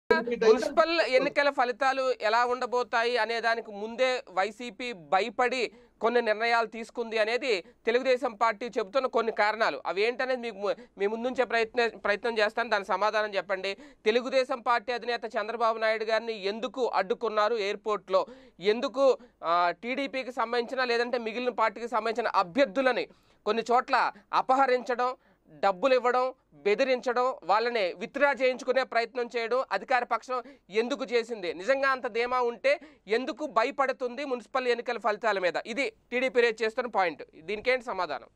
Repeat అయితే municipal ఎన్నికల ఫలితాలు ఎలా ఉండబోతాయి అనే దానికి ముందే వైసీపీ భయపడి కొన్ని నిర్ణయాలు తీసుకుంది అనేది తెలుగుదేశం పార్టీ చెబుతున్న కొన్ని కారణాలు అవి ఏంటనేది మీకు ము- మీ ముందుంచే ప్రయత్న ప్రయత్నం చేస్తాను దాని సమాధానం చెప్పండి తెలుగుదేశం పార్టీ అధినేత చంద్రబాబు నాయుడు గారిని ఎందుకు అడ్డుకున్నారు ఎయిర్పోర్ట్లో ఎందుకు ఆ, టీడీపీకి సంబంధించిన లేదంటే మిగిలిన పార్టీకి సంబంధించిన అభ్యర్థులని కొన్ని చోట్ల అపహరించడం డబ్బులు ఇవ్వడం బెదిరించడం వాళ్ళని విత్డ్రా చేయించుకునే ప్రయత్నం చేయడం అధికార పక్షం ఎందుకు చేసింది నిజంగా అంత ధీమా ఉంటే ఎందుకు భయపడుతుంది మున్సిపల్ ఎన్నికల ఫలితాల మీద ఇది టీడీపీ రేట్ చేస్తున్న పాయింట్ దీనికేంటి సమాధానం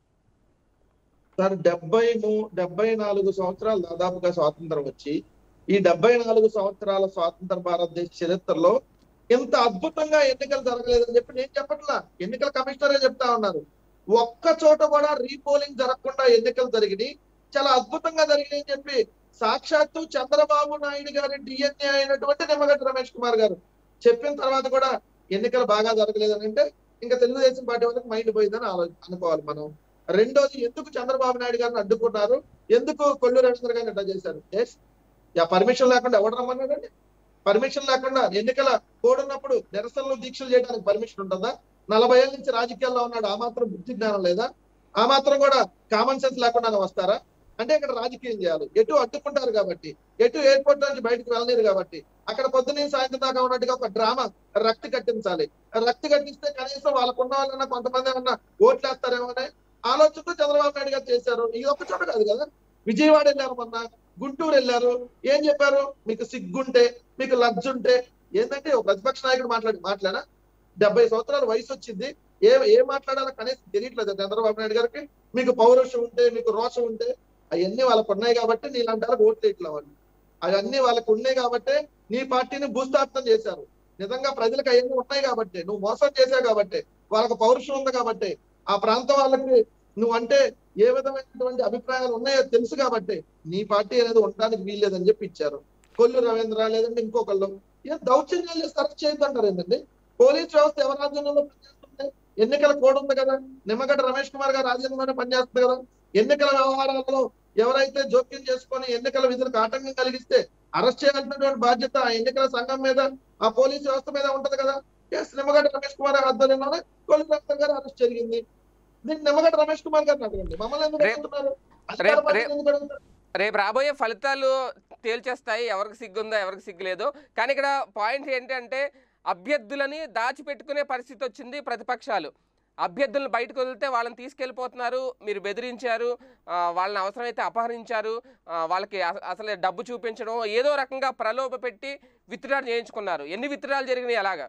సార్ డెబ్బై మూ- డెబ్బై నాలుగు సంవత్సరాలు దాదాపుగా స్వాతంత్రం వచ్చి ఈ డెబ్బై నాలుగు సంవత్సరాల స్వాతంత్ర భారతదేశ చరిత్రలో ఇంత అద్భుతంగా ఎన్నికలు జరగలేదని చెప్పి నేను చెప్పట్లా ఎన్నికల కమిషనరే చెప్తా ఉన్నారు ఒక్క చోట కూడా రీపోలింగ్ జరగకుండా ఎన్నికలు జరిగినాయి చాలా అద్భుతంగా జరిగినాయి అని చెప్పి సాక్షాత్తు చంద్రబాబు నాయుడు గారి డిఎన్ఏ అయినటువంటి నిమ్మగడ్డ రమేష్ కుమార్ గారు చెప్పిన తర్వాత కూడా ఎన్నికలు బాగా జరగలేదని అంటే ఇంకా తెలుగుదేశం పార్టీ వాళ్ళకి మైండ్ పోయిందని ఆలో అనుకోవాలి మనం రెండోది ఎందుకు చంద్రబాబు నాయుడు గారిని అడ్డుకున్నారు ఎందుకు కొల్లు రవీంద్ర గారిని అడ్డా చేశారు ఎస్ యా పర్మిషన్ లేకుండా ఎవడు రమ్మన్నాడండి పర్మిషన్ లేకుండా ఎన్నికల కోడ్ ఉన్నప్పుడు నిరసనలు దీక్షలు చేయడానికి పర్మిషన్ ఉంటుందా నలభై ఏళ్ళ నుంచి రాజకీయాల్లో ఉన్నాడు ఆ మాత్రం బుద్ధి జ్ఞానం లేదా ఆ మాత్రం కూడా కామన్ సెన్స్ లేకుండా వస్తారా అంటే ఇక్కడ రాజకీయం చేయాలి ఎటు అడ్డుకుంటారు కాబట్టి ఎటు ఎయిర్పోర్ట్ నుంచి బయటకు వెళ్ళలేరు కాబట్టి అక్కడ పొద్దున్న సాయంత్రం దాకా ఉన్నట్టుగా ఒక డ్రామా రక్తి కట్టించాలి రక్తి కట్టిస్తే కనీసం వాళ్ళకు ఉన్న వాళ్ళన్నా కొంతమంది ఏమన్నా ఓట్లు వేస్తారేమో అనే ఆలోచనతో చంద్రబాబు నాయుడు గారు చేశారు ఇది ఒక్క చోట కాదు కదా విజయవాడ వెళ్ళారు మొన్న గుంటూరు వెళ్ళారు ఏం చెప్పారు మీకు సిగ్గుంటే మీకు లజ్జుంటే ఏంటంటే ఒక ప్రతిపక్ష నాయకుడు మాట్లాడి మాట్లాడా డెబ్బై సంవత్సరాల వయసు వచ్చింది ఏ ఏం మాట్లాడాలో కనీసం తెలియట్లేదు చంద్రబాబు నాయుడు గారికి మీకు పౌరుషం ఉంటే మీకు రోషం ఉంటే అవన్నీ వాళ్ళకు ఉన్నాయి కాబట్టి నీలాంటి వాళ్ళకి ఓట్లు ఇట్లా వాళ్ళు అవన్నీ వాళ్ళకు ఉన్నాయి కాబట్టి నీ పార్టీని భూస్థాపితం చేశారు నిజంగా ప్రజలకు అవన్నీ ఉన్నాయి కాబట్టి నువ్వు మోసం చేశావు కాబట్టి వాళ్ళకి పౌరుషం ఉంది కాబట్టి ఆ ప్రాంతం వాళ్ళకి నువ్వు అంటే ఏ విధమైనటువంటి అభిప్రాయాలు ఉన్నాయో తెలుసు కాబట్టి నీ పార్టీ అనేది ఉండడానికి వీల్లేదని చెప్పి ఇచ్చారు కొల్లు రవీంద్ర లేదంటే ఇంకొకళ్ళు ఏ దౌర్జన్యాలు చేసి అరెస్ట్ చేయొద్దంటారు ఏంటండి పోలీస్ వ్యవస్థ ఎవరి రాజ్యంలో పనిచేస్తుంది ఎన్నికల కోడ్ ఉంది కదా నిమ్మగడ్డ రమేష్ కుమార్ గారు రాజ్యాంగంలోనే పనిచేస్తుంది కదా ఎన్నికల వ్యవహారాలలో ఎవరైతే జోక్యం చేసుకొని ఎన్నికల విధులకు ఆటంకం కలిగిస్తే అరెస్ట్ చేయాల్సినటువంటి బాధ్యత ఆ ఎన్నికల సంఘం మీద ఆ పోలీస్ వ్యవస్థ మీద ఉంటది కదా ఎస్ నిమ్మగడ్డ రమేష్ కుమార్ గారి ఆధ్వర్యంలోనే కొల్లు రవీంద్ర గారు అరెస్ట్ జరిగింది దీన్ని నిమ్మగడ్డ రమేష్ కుమార్ గారిని అడగండి మమ్మల్ని ఎందుకు రేపు- అడుగుతున్నారు అధికార రేపు- పార్టీని రేపు- ఎందుకు అడుగుతున్నారు? రేపు రాబోయే ఫలితాలు తేల్చేస్తాయి ఎవరికి సిగ్గుందో ఎవరికి సిగ్గు లేదో కానీ ఇక్కడ పాయింట్ ఏంటంటే అభ్యర్థులని దాచిపెట్టుకునే పరిస్థితి వచ్చింది ప్రతిపక్షాలు అభ్యర్థులను బయటకు వదిలితే వాళ్ళని తీసుకెళ్ళిపోతున్నారు మీరు బెదిరించారు ఆ, వాళ్ళని అవసరమైతే అపహరించారు ఆ, వాళ్ళకి అస- అసలే డబ్బు చూపించడం ఏదో రకంగా ప్రలోభ పెట్టి విత్డ్రా చేయించుకున్నారు ఎన్ని విత్డ్రాలు జరిగినాయి అలాగా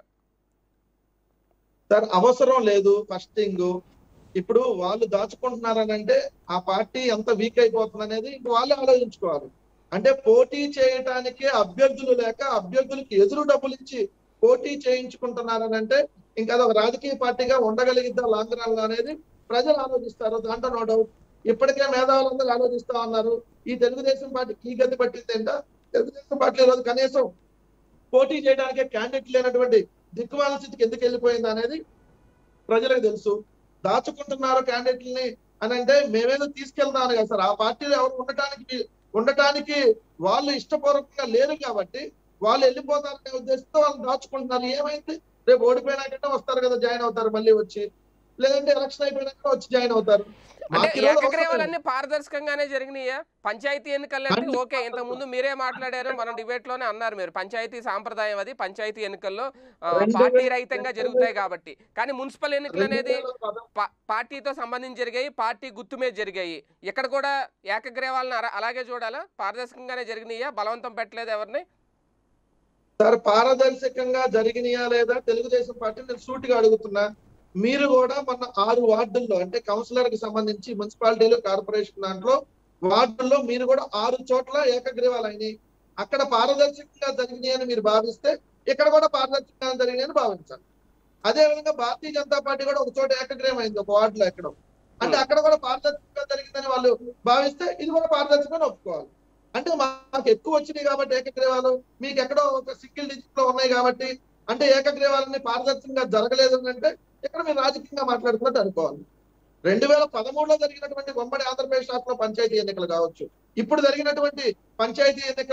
సార్ అవసరం లేదు ఫస్ట్ థింగ్ ఇప్పుడు వాళ్ళు దాచుకుంటున్నారని అంటే ఆ పార్టీ ఎంత వీక్ అయిపోతుంది అనేది ఇంక వాళ్ళే ఆలోచించుకోవాలి అంటే పోటీ చేయటానికి అభ్యర్థులు లేక అభ్యర్థులకి ఎదురు డబ్బులు ఇచ్చి పోటీ చేయించుకుంటున్నారని అంటే ఇంకా అది ఒక రాజకీయ పార్టీగా ఉండగలిగిద్దా లాంగ్ రన్ లో అనేది ప్రజలు ఆలోచిస్తారు దాంట్లో నో డౌట్ ఇప్పటికే మేధావులందరూ ఆలోచిస్తా ఉన్నారు ఈ తెలుగుదేశం పార్టీకి ఈ గతి పట్టింది ఏంటో తెలుగుదేశం పార్టీ ఈరోజు కనీసం పోటీ చేయడానికి క్యాండిడేట్ లేనటువంటి దిక్కుమాల స్థితికి ఎందుకు వెళ్ళిపోయింది అనేది ప్రజలకు తెలుసు దాచుకుంటున్నారు క్యాండిడేట్లని అని అంటే మేమేదో తీసుకెళ్తాను కదా సార్ ఆ పార్టీలో ఎవరు ఉండటానికి ఉండటానికి వాళ్ళు ఇష్టపూర్వకంగా లేరు కాబట్టి వాళ్ళు వెళ్ళిపోతారనే ఉద్దేశంతో వాళ్ళు దాచుకుంటున్నారు ఏమైంది రేపు ఓడిపోయినాకంటే వస్తారు కదా జాయిన్ అవుతారు మళ్ళీ వచ్చి లేదంటే ఎలక్షన్ అయిపోయినాక వచ్చి జాయిన్ అవుతారు అంటే మాకు ఈరోజు అవసరం లేదు. ఏకగ్రీవాలన్నీ పారదర్శకంగానే జరిగినాయా పంచాయతీ ఎన్నికలు అంటే ఓకే ఇంతకు ముందు మీరే మాట్లాడారు మనం డిబేట్ లోనే అన్నారు మీరు పంచాయతీ సాంప్రదాయం అది పంచాయతీ ఎన్నికల్లో ఆ, రెండు పార్టీ వేల- రహితంగా జరుగుతాయి కాబట్టి కానీ మున్సిపల్ ఎన్నికలు రెండు అనేది వేల పద- పా- పార్టీతో సంబంధించి జరిగాయి పార్టీ గుర్తు మీద జరిగాయి ఇక్కడ కూడా ఏకగ్రీవాలను అలా- అలాగే చూడాలా పారదర్శకంగానే జరిగినాయా బలవంతం పెట్టలేదు ఎవరిని సార్ పారదర్శకంగా జరిగినాయా లేదా తెలుగుదేశం పార్టీ నేను సూటిగా అడుగుతున్నా మీరు కూడా మొన్న ఆరు వార్డుల్లో అంటే కౌన్సిలర్ కి సంబంధించి మున్సిపాలిటీలు కార్పొరేషన్ దాంట్లో వార్డుల్లో మీరు కూడా ఆరు చోట్ల ఏకగ్రీవాలు అయినాయి అక్కడ పారదర్శకంగా జరిగినాయి అని మీరు భావిస్తే ఇక్కడ కూడా పారదర్శకంగా జరిగినాయి అని భావించాలి అదే విధంగా భారతీయ జనతా పార్టీ కూడా ఒక చోట ఏకగ్రీవం అయింది ఒక వార్డులో ఎక్కడ అంటే అక్కడ కూడా పారదర్శకంగా జరిగిందని వాళ్ళు భావిస్తే ఇది కూడా పారదర్శకంగా ఒప్పుకోవాలి అంటే మాకు ఎక్కువ వచ్చినాయి కాబట్టి ఏకగ్రీవాలు మీకు ఎక్కడో ఒక సింగిల్ డిజిట్ లో ఉన్నాయి కాబట్టి అంటే ఏకగ్రీవాలని పారదర్శకంగా జరగలేదు అని అంటే ఇక్కడ మీరు రాజకీయంగా మాట్లాడుతున్నట్టు అనుకోవాలి రెండు వేల పదమూడులో జరిగినటువంటి ఉమ్మడి ఆంధ్రప్రదేశ్ రాష్ట్రంలో పంచాయతీ ఎన్నికలు కావచ్చు ఇప్పుడు జరిగినటువంటి పంచాయతీ ఎన్నికలు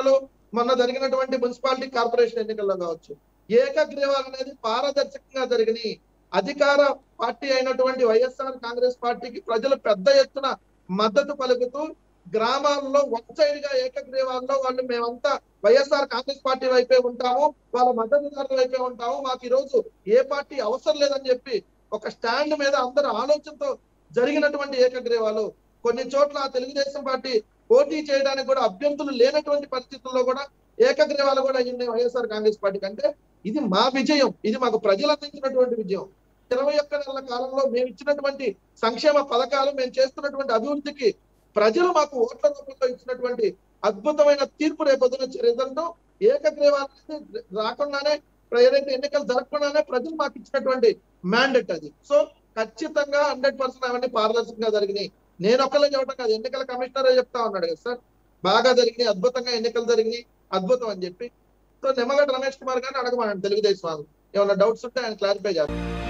మొన్న జరిగినటువంటి మున్సిపాలిటీ కార్పొరేషన్ ఎన్నికల్లో కావచ్చు ఏకగ్రీవాలు అనేది పారదర్శకంగా జరిగినాయి అధికార పార్టీ అయినటువంటి వైఎస్ఆర్ కాంగ్రెస్ పార్టీకి ప్రజలు పెద్ద ఎత్తున మద్దతు పలుకుతూ గ్రామాల్లో వన్ సైడ్ గా ఏకగ్రీవాల్లో వాళ్ళు మేమంతా వైఎస్ఆర్ కాంగ్రెస్ పార్టీ వైపే ఉంటాము వాళ్ళ మద్దతుదారుల వైపే ఉంటాము మాకు ఈ రోజు ఏ పార్టీ అవసరం లేదని చెప్పి ఒక స్టాండ్ మీద అందరు ఆలోచనతో జరిగినటువంటి ఏకగ్రీవాలు కొన్ని చోట్ల తెలుగుదేశం పార్టీ పోటీ చేయడానికి కూడా అభ్యర్థులు లేనటువంటి పరిస్థితుల్లో కూడా ఏకగ్రీవాలు కూడా అయ్యింది వైఎస్ఆర్ కాంగ్రెస్ పార్టీ కంటే ఇది మా విజయం ఇది మాకు ప్రజలు అందించినటువంటి విజయం ఇరవై ఒక్క నెలల కాలంలో మేము ఇచ్చినటువంటి సంక్షేమ పథకాలు మేము చేస్తున్నటువంటి అభివృద్ధికి ప్రజలు మాకు ఓట్ల రూపంలో ఇచ్చినటువంటి అద్భుతమైన తీర్పు రేపొద్దున రిజల్ట్ ఏకగ్రీవాలు రాకుండానే ఏదైతే ఎన్నికలు జరగకుండానే ప్రజలు మాకు ఇచ్చినటువంటి మ్యాండేట్ అది సో ఖచ్చితంగా హండ్రెడ్ పర్సెంట్ అవన్నీ పారదర్శకంగా జరిగినాయి నేను ఒక్కలే చెప్పడం కాదు ఎన్నికల కమిషనరే చెప్తా ఉన్నాడు కదా సార్ బాగా జరిగినాయి అద్భుతంగా ఎన్నికలు జరిగినాయి అద్భుతం అని చెప్పి సో నిమ్మగడ్డ రమేష్ కుమార్ గారిని అడగమన్నాడు తెలుగుదేశం వాళ్ళు ఏమైనా డౌట్స్ ఉంటే ఆయన క్లారిఫై చేస్తారు